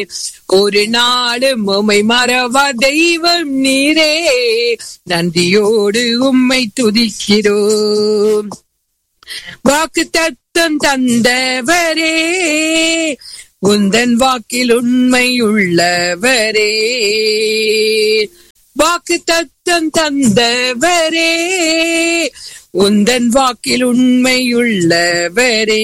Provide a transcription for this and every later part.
ஒரு நாளும் உம்மை மறவா தெய்வம் நீரே நன்றியோடு உம்மை துதிக்கிறோம் வாக்கு தத்தம் தந்தவரே உந்தன் வாக்கில் உண்மை உள்ளவரே வாக்கு தத்தம் தந்தவரே உந்தன் வாக்கில் உண்மை உள்ளவரே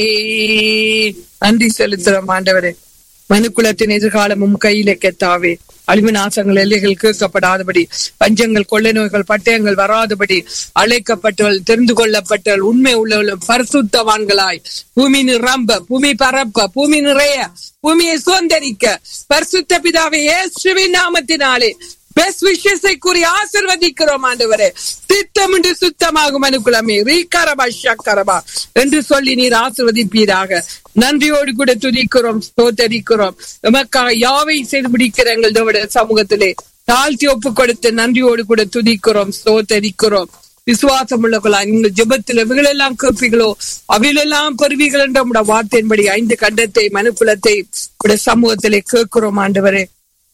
நன்றி செலுத்துறோம் ஆண்டவரே மனுக்குலத்தின் எதிர்காலமும் கையில கெத்தாவே அழிவு நாசங்கள் எல்லைகள் கேட்கப்படாதபடி பஞ்சங்கள் கொள்ளை நோய்கள் பட்டயங்கள் வராதபடி அழைக்கப்பட்டவள் தெரிந்து கொள்ளப்பட்டவள் உண்மை உள்ளவளும் பரிசுத்தவான்களாய் பூமி நிரம்ப பூமி பரப்ப பூமி நிறைய பூமியை சுதந்திரிக்க பரிசுத்த பிதாவை இயேசுவின் நாமத்தினாலே பெஸ்ட் விஷயத்தை கூறி ஆசிர்வதிக்கிறோம் ஆண்டவரே திட்டம் என்று சுத்தமாகும் அனுகுலமே ரீகரபா ஷக்கரபா என்று சொல்லி நீர் ஆசிர்வதிப்பீராக நன்றியோடு கூட துதிக்கிறோம் ஸ்தோத்தரிக்கிறோம் எமக்காக யாவை செய்து முடிக்கிற எங்கள் தேவட சமூகத்திலே தாழ்த்தி ஒப்பு கொடுத்து நன்றியோடு கூட துதிக்கிறோம் ஸ்தோத்தரிக்கிறோம் விசுவாசம் உள்ளவர்களா நீங்கள் ஜெபத்தில் எவைகளெல்லாம் கேட்பீங்களோ அவைகளெல்லாம் பெறுவீர்கள் என்ற உடைய வார்த்தையின்படி ஐந்து கண்டத்தை மனுக்குலத்தை உடைய சமூகத்திலே கேட்கிறோம் ஆண்டவரே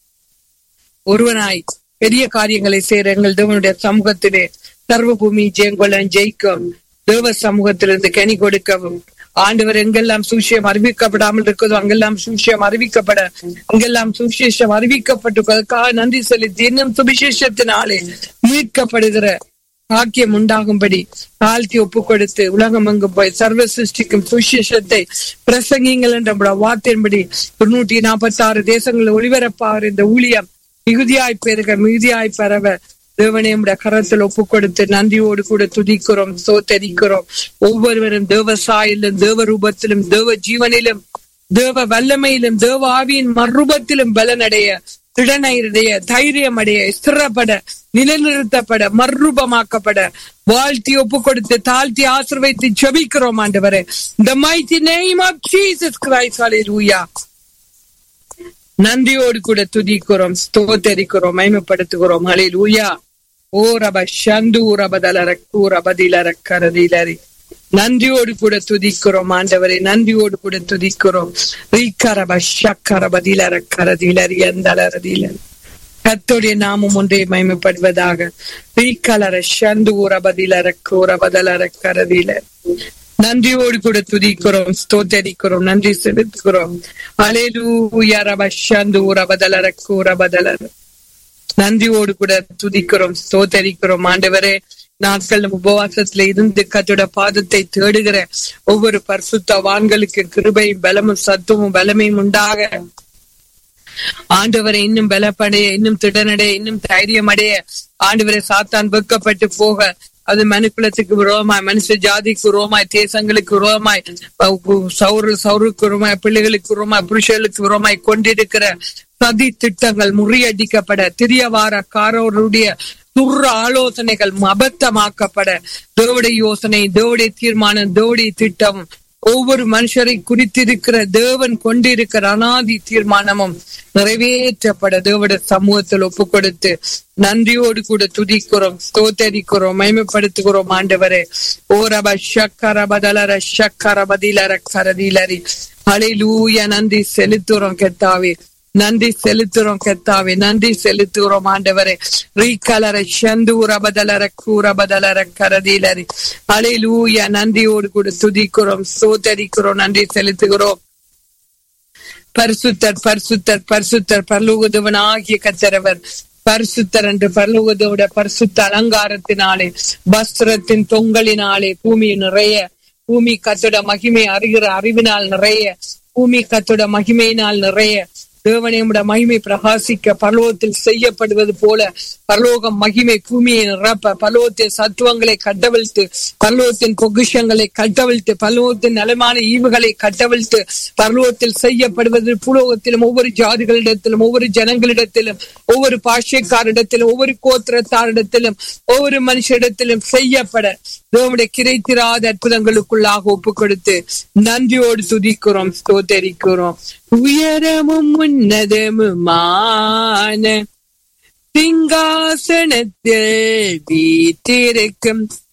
ஒருவனாய் பெரிய காரியங்களை செய்யற எங்கள் தேவனுடைய சமூகத்திலே சர்வ பூமி ஜெயங்கொள்ளன் ஜெயிக்கும் தேவ சமூகத்திலிருந்து கனி கொடுக்கவும் ஆண்டவர் எங்கெல்லாம் சூசியம் அறிவிக்கப்படாமல் இருக்கிறதோ அங்கெல்லாம் சூசியம் அறிவிக்கப்பட அங்கெல்லாம் சுவிசேஷம் அறிவிக்கப்பட்டிருப்பதற்காக நன்றி செலுத்தி இன்னும் சுவிசேஷத்தினாலே மீட்கப்படுகிற பாக்கியம் உண்டாகும்படி தாழ்த்தி ஒப்பு கொடுத்து உலகம் அங்கு போய் சர்வ சிருஷ்டிக்கும் சுவிசேஷத்தை பிரசங்கிங்கள் என்ற வார்த்தையின்படி தொண்ணூற்றி நாற்பத்தி ஆறு தேசங்களில் ஒளிபரப்பாகிற இந்த ஊழியம் மிகுதியாய் பெருக மிகுதியாய் பரவ தேவனே உடைய கரத்தில் ஒப்பு கொடுத்து நன்றியோடு கூட துதிக்கிறோம் சோத்தரிக்கிறோம் ஒவ்வொருவரும் தேவ சாயிலும் தேவ ரூபத்திலும் தேவ ஜீவனிலும் தேவ வல்லமையிலும் தேவ ஆவியின் மறுரூபத்திலும் பலனடைய திடனைடைய தைரியம் அடைய ஸ்திரப்பட நிலைநிறுத்தப்பட மறுரூபமாக்கப்பட வாழ்த்தி ஒப்பு கொடுத்து தாழ்த்தி ஆசிர்வைத்து ஜபிக்கிறோம் ஆண்டவரே இந்த mighty name of Jesus Christ hallelujah நன்றியோடு கூட துதிக்கிறோம் ஸ்தோத்தரிக்கிறோம் மயமப்படுத்துகிறோம் ஹலே லூயா ஓ ரப சந்து ரபதலர கூரபதிலர கரதிலரி நன்றியோடு கூட துதிக்கிறோம் ஆண்டவரே நன்றியோடு கூட துதிக்கிறோம் ரீக்கரப ஷக்கரபதிலர கரதிலரி எந்தலரதிலரி கத்தோடைய நாமம் ஒன்றே மயமப்படுவதாக ரீக்கலர சந்து ரபதிலர கூரபதலர கரதிலரி நன்றியோடு கூட துதிக்கிறோம் ஸ்தோத்தரிக்கிறோம் நன்றி செலுத்துகிறோம் அலேலூயா ரப சந்து ரபதலர கூரபதலர நன்றியோடு கூட துதிக்கிறோம் ஸ்தோத்தரிக்கிறோம் ஆண்டவரே நாட்கள் உபவாசத்துல இருந்து கத்தோட பாதத்தை தேடுகிற ஒவ்வொரு பரிசுத்தவான்களுக்கு கிருபையும் பலமும் சத்துவமும் பலமையும் உண்டாக ஆண்டவரை இன்னும் பலப்படைய இன்னும் திடனடைய இன்னும் தைரியம் அடைய ஆண்டவரை சாத்தான் வெக்கப்பட்டு போக அது மனுக்குலத்துக்கு விரோமாய் மனுஷ ஜாதிக்கு விரோமாய் தேசங்களுக்கு விரோமாய் சௌரு சௌருக்கு விரோமாய் பிள்ளைகளுக்கு விரோமாய் புருஷர்களுக்கு விரோமாய் கொண்டிருக்கிற சதி திட்டங்கள் முறியடிக்கப்பட திரியவார காரோருடைய துர்ற ஆலோசனைகள் அபத்தமாக்கப்பட தேவடைய யோசனை தேவடைய தீர்மானம் தேவடைய திட்டம் ஒவ்வொரு மனுஷரை குறித்திருக்கிற தேவன் கொண்டிருக்கிற அனாதி தீர்மானமும் நிறைவேற்றப்பட தேவட சமூகத்தில் ஒப்பு கொடுத்து நன்றியோடு கூட துதிக்கிறோம் ஸ்தோத்தரிக்கிறோம் மயமப்படுத்துகிறோம் ஆண்டவரே ஓரப ஷக்கரபதலர ஷக்கரபதிலர கரதிலரி அலையிலூய நன்றி செலுத்துறோம் கெத்தாவே நன்றி செலுத்துறோம் கெத்தாவே நன்றி செலுத்துகிறோம் ஆண்டவரே ரீகலர சந்தூர பதலர கூற பதலர கரதிலரி அலையிலூய நன்றியோடு கூட துதிக்கிறோம் சோதரிக்கிறோம் நன்றி செலுத்துகிறோம் பரிசுத்தர் பரிசுத்தர் பரிசுத்தர் பரலோகதவன் ஆகிய கத்தரவர் பரிசுத்தர் என்று பரலோகதோட பரிசுத்த அலங்காரத்தினாலே வஸ்திரத்தின் தொங்கலினாலே பூமி நிறைய பூமி கத்தோட மகிமை அறிகிற அறிவினால் நிறைய பூமி கத்தோட மகிமையினால் நிறைய தேவனையுட மகிமை பிரகாசிக்க பரலோகத்தில் செய்யப்படுவது போல பரலோகம் மகிமை பூமியை நிரப்ப பரலோகத்தின் சத்துவங்களை கட்டவிழ்த்து பரலோகத்தின் பொக்கிஷங்களை கட்டவிழ்த்து பரலோகத்தின் நலமான ஈவுகளை கட்டவிழ்த்து பரலோகத்தில் செய்யப்படுவது பூலோகத்திலும் ஒவ்வொரு ஜாதிகளிடத்திலும் ஒவ்வொரு ஜனங்களிடத்திலும் ஒவ்வொரு பாஷைக்காரிடத்திலும் ஒவ்வொரு கோத்திரத்தாரிடத்திலும் ஒவ்வொரு மனுஷரிடத்திலும் செய்யப்பட தேவனுடைய கிடைத்திராத அற்புதங்களுக்குள்ளாக ஒப்பு கொடுத்து நன்றியோடு துதிக்கிறோம் ஸ்தோத்தரிக்கிறோம் உயரமும் உன்னதமுமான சிங்காசனத்தில் வீட்டிருக்கும்